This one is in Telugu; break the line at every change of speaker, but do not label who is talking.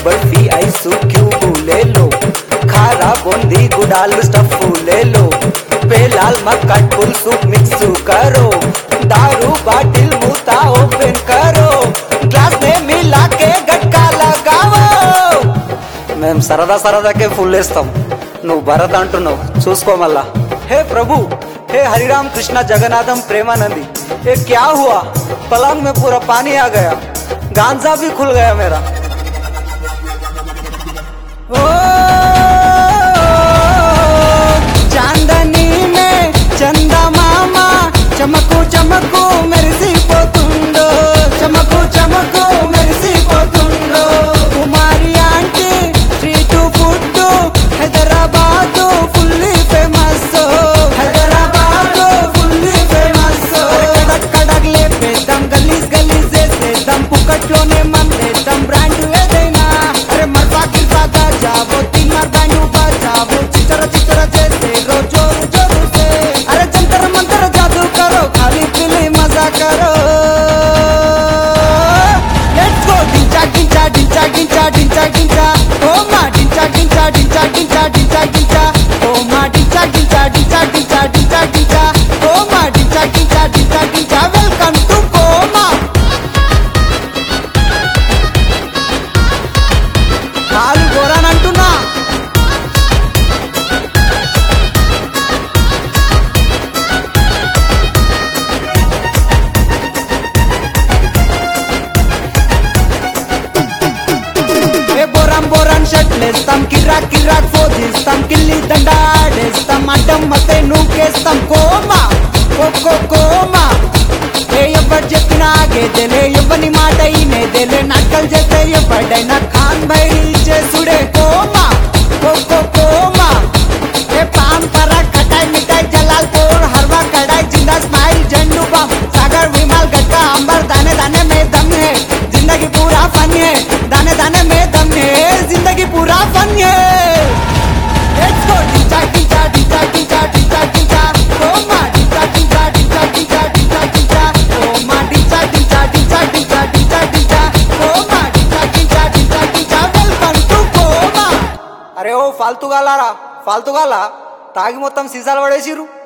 बर्फी आइस क्यूब ले लो खारा बूंदी गुड़ाल स्टफ ले लो बेलाल मक्खन फुल सूप मिक्स करो दारू बाटिल मूता ओपन करो ग्लास में मिला के गटका लगावो మేము సరదా సరదాకే ఫుల్ వేస్తాం నువ్వు భరత్ అంటున్నావు చూసుకో మళ్ళా హే ప్రభు हे हरिराम कृष्णा जगन्नाथम प्रेमानंदी ये क्या हुआ पलंग में पूरा पानी आ गया गांजा भी खुल गया मेरा ओ चांदनी में चंदा मामा चमकू चमकू మెరిసిపోతుందో చమకు చమకు మెరిసిపోతుందో Kumari aunty street food Hyderabad fully famous Hyderabad fully famous కడక్ కడక్ లేపేద్దాం గలీజ్ గలీజ్ చేసేద్దాం పుక్కట్లోనే మందేద్దాం బ్రాండ్ ఏదైనా అరే మర్ఫా గిర్ఫా జాబో తిన్నర్ బ్యాండ్ బజావో చిచ్చర చిచ్చర చేసే రో జోరు జోరు से अरे जंतर मंतर जादू करो खाली पीली मजा करो लेट्स गो डिंचा डिंचा डिंचा डिंचा डिंचा डिंचा ओ मा डिंचा डिंचा डिंचा डिंचा डिंचा डिंचा ओ मा डिंचा डिंचा डिंचा डिंचा डिंचा डिंचा ओ मा डिंचा डिंचा डिंचा डिंचा वेलकम टू गोमा కాలు గోరానంటున్నా ఏ బోరం బోరం షట్లేస్తాం కిరాక్ కిరాక్ ఫోదిస్తాం కిల్లి దండ ఆడేస్తాం అడ్డం మతే నూకేస్తాం కోమా ఒక్కో కోమా ఏ ఎవరు చెప్పినా ఆగేదేలే ఎవని మాట ఇనేదేలే నక్కలు చేస్తే ఎవడైనా ఖాన్ బైరి చేసుడే కోమా ఒక్కో కోమా ఏ పాన్ పరా కటాయి మిఠాయి జలాల్పూర్ హర్వా కడాయి జిందా స్మైల్ జండు బామ్ सागर विमल गटका अंबर दाने दाने में दम है जिंदगी पूरा फन है दाने दाने में दम है जिंदगी पूरा फन है Let's go डिंचा डिंचा डिंचा डिंचा डिंचा डिंचा ओ मां डिंचा डिंचा डिंचा डिंचा डिंचा डिंचा ओ मां डिंचा डिंचा डिंचा डिंचा डिंचा डिंचा ओ मां डिंचा डिंचा डिंचा डिंचा वेलकम टू गोमा అరే ఓ ఫాల్తు గాలారా ఫాల్తు గాలా తాగి మొత్తం సీసాలు పడేసిరు